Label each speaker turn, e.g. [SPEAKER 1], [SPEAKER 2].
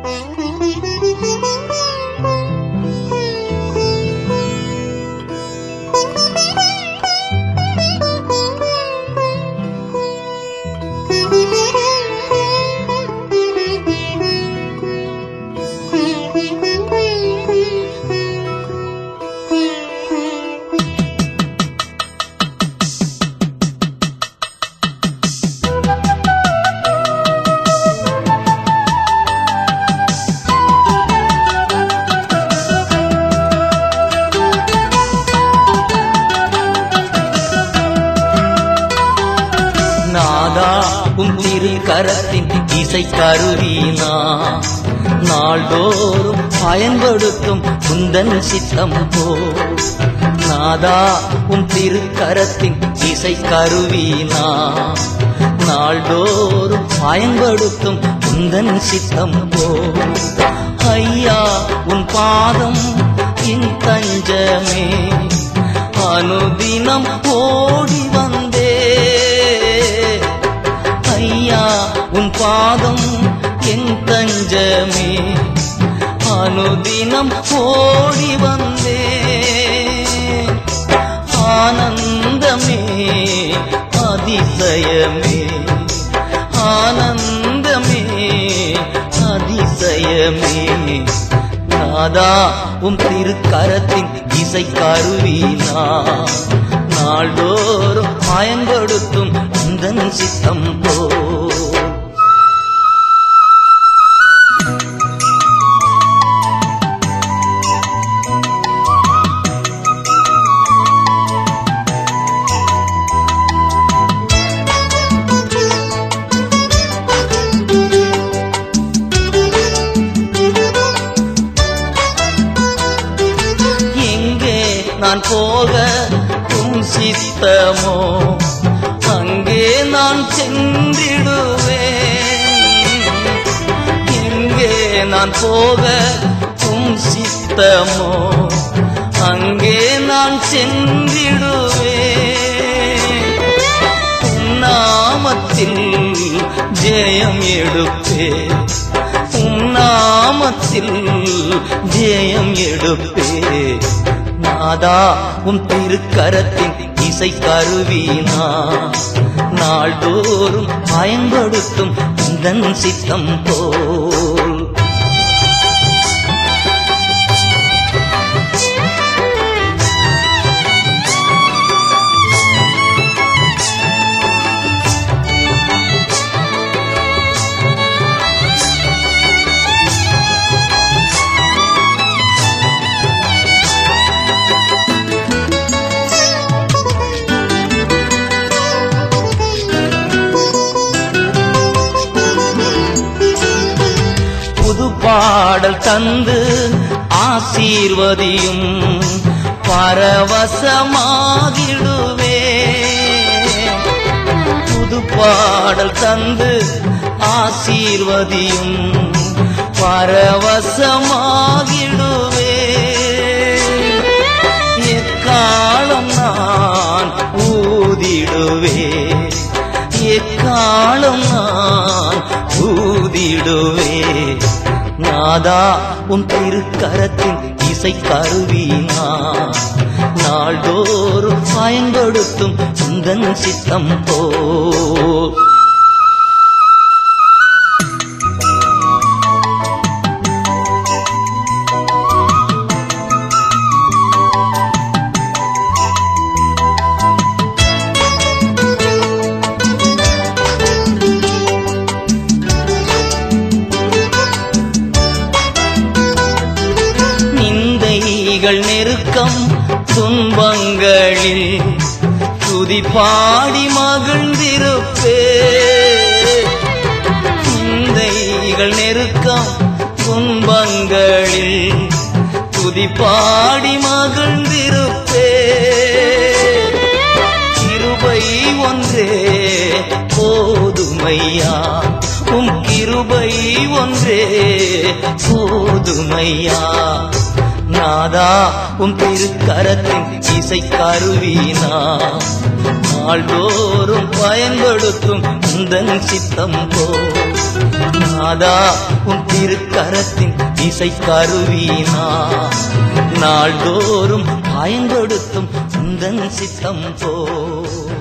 [SPEAKER 1] நாதா உன் திரு கரத்தின் இசை கருவீனா நாள்தோறும் பயன்படுத்தும் குந்தன் சித்தம் போ நாதா உன் திரு கரத்தின் இசை கருவீனா நாள்தோறும் பயன்படுத்தும் குந்தன் சித்தம் போ ஐயா உன் பாதம் என் தஞ்சமே அனுதினம் ஓடி வந்தே ஐயா உன் பாதம் என் தஞ்சமே அனுதினம் ஓடி வந்தே ஆனந்தமே அதிசயமே ஆனந்தமே அதிசயமே நாதா உம் திருக்கரத்தின் இசை கருவீனா நாள்தோறும் பயன்படுத்தும் உந்தன் சித்தம் போ எங்கே நான் போக உம் சித்தமோ அங்கே நான் சென்றிடுவேன் எங்கே நான் போக உம் சித்தமோ அங்கே நான் சென்றிடுவேன் உம் நாமத்தில் ஜெயம் எடுப்பே உம் நாமத்தில் ஜெயம் எடுப்பே நாதா உம் திருக்கரத்தின் இசை கருவீனா நாள்தோறும் பயன்படுத்தும் உந்தன் சித்தம் போல் புது பாடல் தந்து ஆசீர்வதியும் பரவசமாகிடுவே புது பாடல் தந்து ஆசீர்வதியும் பரவசமாகிடுவே எக்காலம் நான் ஊதிடுவே எக்காலம் நான் ஊதிடுவே நாதா உன் திருக்கரத்தின் இசை கருவீனா நாள்தோறும் பயன்படுத்தும் உந்தன் சித்தம் போ நிந்தைகள் நெருக்கம் துன்பங்களில் துதி பாடி மகிழ்ந்திருப்பே நிந்தைகள் நெருக்கம் துன்பங்களில் துதி பாடி மகிழ்ந்திருப்பே கிருபை ஒன்றே போதுமையா உம் கிருபை ஒன்றே போதுமையா நாதா உம் திருக்கரத்தின் இசை கருவீனா நாள்தோறும் பயன்படுத்தும் உந்தன் சித்தம் போ நாதா உன் திருக்கரத்தின் இசை கருவீனா நாள்தோறும் பயங்கொடுத்தும் உந்தன் சித்தம் போ